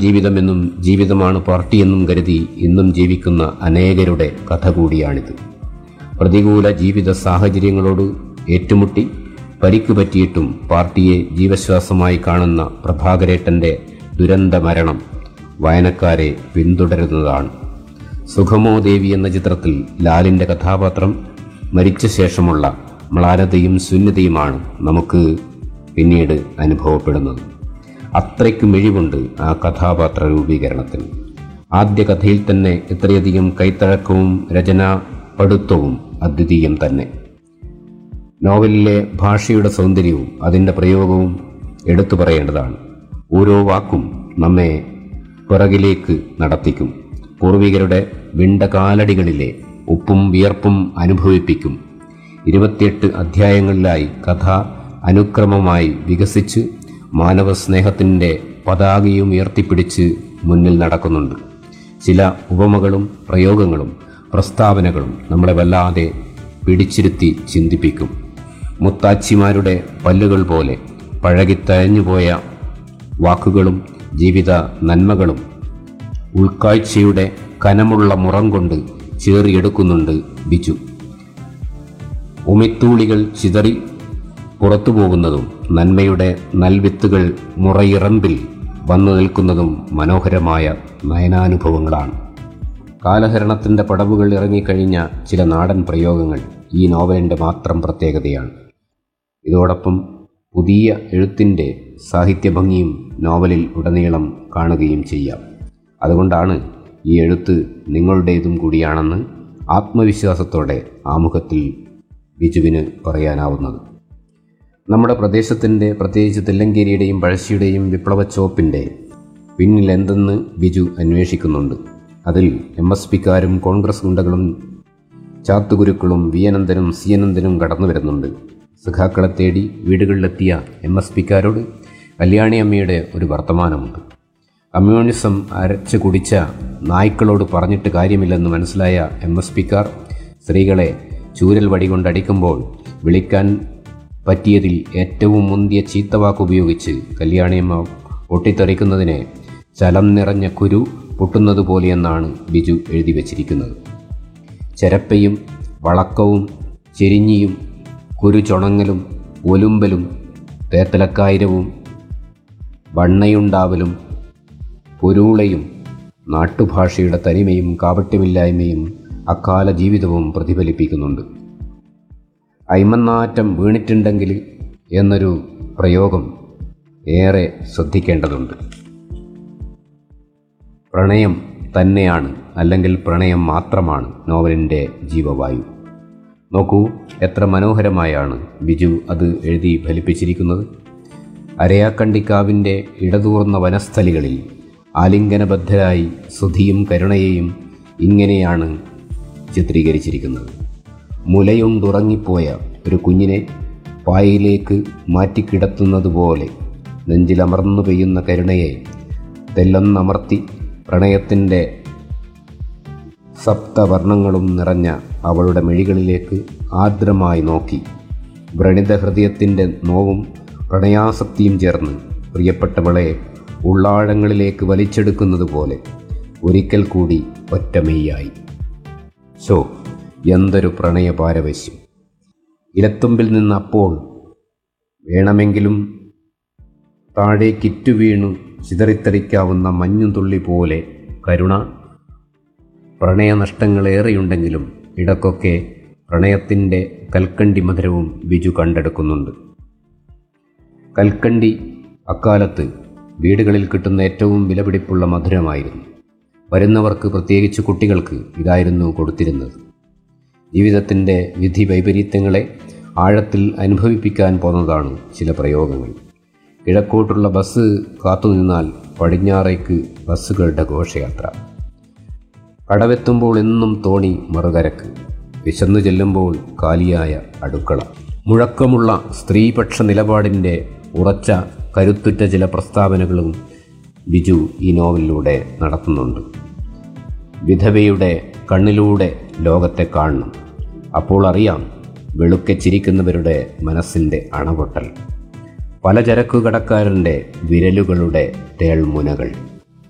ജീവിതമെന്നും ജീവിതമാണ് പാർട്ടിയെന്നും കരുതി ഇന്നും ജീവിക്കുന്ന അനേകരുടെ കഥ കൂടിയാണിത് പ്രതികൂല ജീവിത സാഹചര്യങ്ങളോട് ഏറ്റുമുട്ടി പരിക്ക് പറ്റിയിട്ടും പാർട്ടിയെ ജീവശ്വാസമായി കാണുന്ന പ്രഭാകരേട്ടന്റെ ദുരന്ത മരണം വായനക്കാരെ പിന്തുടരുന്നതാണ് സുഖമോ ദേവി എന്ന ചിത്രത്തിൽ ലാലിന്റെ കഥാപാത്രം മരിച്ച ശേഷമുള്ള മ്ലാനതയും ശൂന്യതയുമാണ് നമുക്ക് പിന്നീട് അനുഭവപ്പെടുന്നത് അത്രയ്ക്ക് മിഴിവുണ്ട് ആ കഥാപാത്ര രൂപീകരണത്തിന് ആദ്യ കഥയിൽ തന്നെ ഇത്രയധികം കൈത്തഴക്കവും രചനാ പടുത്തവും അദ്വിതീയം തന്നെ നോവലിലെ ഭാഷയുടെ സൗന്ദര്യവും അതിൻ്റെ പ്രയോഗവും എടുത്തു പറയേണ്ടതാണ് ഓരോ വാക്കും നമ്മെ പിറകിലേക്ക് നടത്തിക്കും പൂർവികരുടെ വിണ്ട കാലടികളിലെ ഉപ്പും വിയർപ്പും അനുഭവിപ്പിക്കും ഇരുപത്തിയെട്ട് അധ്യായങ്ങളിലായി കഥ അനുക്രമമായി വികസിച്ച് മാനവ സ്നേഹത്തിൻ്റെ പതാകയും ഉയർത്തിപ്പിടിച്ച് മുന്നിൽ നടക്കുന്നുണ്ട് ചില ഉപമകളും പ്രയോഗങ്ങളും പ്രസ്താവനകളും നമ്മളെ വല്ലാതെ പിടിച്ചിരുത്തി ചിന്തിപ്പിക്കും മുത്താച്ചിമാരുടെ പല്ലുകൾ പോലെ പഴകിത്തഴഞ്ഞുപോയ വാക്കുകളും ജീവിത നന്മകളും ഉൾക്കാഴ്ചയുടെ കനമുള്ള മുറം കൊണ്ട് ചേറിയെടുക്കുന്നുണ്ട് ബിജു ഉമിത്തൂളികൾ ചിതറി പുറത്തു പോകുന്നതും നന്മയുടെ നൽവിത്തുകൾ മുറയിറമ്പിൽ വന്നു നിൽക്കുന്നതും മനോഹരമായ നയനാനുഭവങ്ങളാണ് കാലഹരണത്തിൻ്റെ പടവുകൾ ഇറങ്ങിക്കഴിഞ്ഞ ചില നാടൻ പ്രയോഗങ്ങൾ ഈ നോവലിൻ്റെ മാത്രം പ്രത്യേകതയാണ് ഇതോടൊപ്പം പുതിയ എഴുത്തിൻ്റെ സാഹിത്യഭംഗിയും നോവലിൽ ഉടനീളം കാണുകയും ചെയ്യാം അതുകൊണ്ടാണ് ഈ എഴുത്ത് നിങ്ങളുടേതും കൂടിയാണെന്ന് ആത്മവിശ്വാസത്തോടെ ആമുഖത്തിൽ ബിജുവിന് പറയാനാവുന്നത് നമ്മുടെ പ്രദേശത്തിൻ്റെ പ്രത്യേകിച്ച് തെല്ലങ്കേരിയുടെയും പഴശ്ശിയുടെയും വിപ്ലവച്ചോപ്പിൻ്റെ പിന്നിൽ എന്തെന്ന് ബിജു അന്വേഷിക്കുന്നുണ്ട് അതിൽ എം എസ് പിക്കാരും കോൺഗ്രസ് ഗുണ്ടകളും ചാത്തുകുരുക്കളും വി അനന്തനും സി അനന്തനും കടന്നു വരുന്നുണ്ട് സഖാക്കളെ തേടി വീടുകളിലെത്തിയ എം എസ് പിക്കാരോട് കല്യാണി അമ്മയുടെ ഒരു വർത്തമാനമുണ്ട് കമ്മ്യൂണിസം അരച്ച് കുടിച്ച നായ്ക്കളോട് പറഞ്ഞിട്ട് കാര്യമില്ലെന്ന് മനസ്സിലായ എം എസ് പിക്കാർ സ്ത്രീകളെ ചൂരൽ വടി കൊണ്ടടിക്കുമ്പോൾ വിളിക്കാൻ പറ്റിയതിൽ ഏറ്റവും മുന്തിയ ചീത്തവാക്ക് ഉപയോഗിച്ച് കല്യാണിയമ്മ പൊട്ടിത്തെറിക്കുന്നതിനെ ചലം നിറഞ്ഞ കുരു പൊട്ടുന്നതുപോലെയെന്നാണ് ബിജു എഴുതി വച്ചിരിക്കുന്നത് ചെരപ്പയും വളക്കവും ചെരിഞ്ഞിയും കുരുചുണങ്ങലും ഒലുമ്പലും തേത്തലക്കായിരവും വണ്ണയുണ്ടാവലും പൊരൂളയും നാട്ടുഭാഷയുടെ തനിമയും കാപട്യമില്ലായ്മയും അക്കാല ജീവിതവും പ്രതിഫലിപ്പിക്കുന്നുണ്ട് അയ്മന്നാറ്റം വീണിട്ടുണ്ടെങ്കിൽ എന്നൊരു പ്രയോഗം ഏറെ ശ്രദ്ധിക്കേണ്ടതുണ്ട് പ്രണയം തന്നെയാണ് അല്ലെങ്കിൽ പ്രണയം മാത്രമാണ് നോവലിൻ്റെ ജീവവായു നോക്കൂ എത്ര മനോഹരമായാണ് ബിജു അത് എഴുതി ഫലിപ്പിച്ചിരിക്കുന്നത് അരയാക്കണ്ടിക്കാവിൻ്റെ ഇടതൂർന്ന വനസ്ഥലികളിൽ ആലിംഗനബദ്ധരായി സുധിയും കരുണയെയും ഇങ്ങനെയാണ് ചിത്രീകരിച്ചിരിക്കുന്നത് മുലയുണ്ടുറങ്ങിപ്പോയ ഒരു കുഞ്ഞിനെ പായയിലേക്ക് മാറ്റിക്കിടത്തുന്നതുപോലെ നെഞ്ചിലമർന്നു പെയ്യുന്ന കരുണയെ തെല്ലൊന്നമർത്തി പ്രണയത്തിൻ്റെ സപ്തവർണ്ണങ്ങളും നിറഞ്ഞ അവളുടെ മിഴികളിലേക്ക് ആർദ്രമായി നോക്കി വ്രണിത ഹൃദയത്തിൻ്റെ നോവും പ്രണയാസക്തിയും ചേർന്ന് പ്രിയപ്പെട്ടവളെ ഉള്ളാഴങ്ങളിലേക്ക് വലിച്ചെടുക്കുന്നത് പോലെ ഒരിക്കൽ കൂടി ഒറ്റമെയ്യായി ശോ എന്തൊരു പ്രണയ പാരവശ്യം ഇലത്തുമ്പിൽ നിന്ന് അപ്പോൾ വേണമെങ്കിലും താഴേക്കിറ്റു വീണു ചിതറിത്തെറിക്കാവുന്ന മഞ്ഞുതുള്ളി പോലെ കരുണ പ്രണയനഷ്ടങ്ങളേറെയുണ്ടെങ്കിലും ഇടക്കൊക്കെ പ്രണയത്തിൻ്റെ കൽക്കണ്ടി മധുരവും ബിജു കണ്ടെടുക്കുന്നുണ്ട് കൽക്കണ്ടി അക്കാലത്ത് വീടുകളിൽ കിട്ടുന്ന ഏറ്റവും വിലപിടിപ്പുള്ള മധുരമായിരുന്നു വരുന്നവർക്ക് പ്രത്യേകിച്ച് കുട്ടികൾക്ക് ഇതായിരുന്നു കൊടുത്തിരുന്നത് ജീവിതത്തിൻ്റെ വിധി വൈപരീത്യങ്ങളെ ആഴത്തിൽ അനുഭവിപ്പിക്കാൻ പോന്നതാണ് ചില പ്രയോഗങ്ങൾ കിഴക്കോട്ടുള്ള ബസ് കാത്തുനിന്നാൽ പടിഞ്ഞാറേക്ക് ബസ്സുകളുടെ ഘോഷയാത്ര കടവെത്തുമ്പോൾ എന്നും തോണി മറുകരക്ക് വിശന്നു ചെല്ലുമ്പോൾ കാലിയായ അടുക്കള മുഴക്കമുള്ള സ്ത്രീപക്ഷ നിലപാടിൻ്റെ ഉറച്ച കരുത്തുറ്റ ചില പ്രസ്താവനകളും ബിജു ഈ നോവലിലൂടെ നടത്തുന്നുണ്ട് വിധവയുടെ കണ്ണിലൂടെ ലോകത്തെ കാണണം അപ്പോൾ അറിയാം വെളുക്കെ ചിരിക്കുന്നവരുടെ മനസ്സിൻ്റെ അണപൊട്ടൽ പലചരക്കു കടക്കാരൻ്റെ വിരലുകളുടെ തേൾമുനകൾ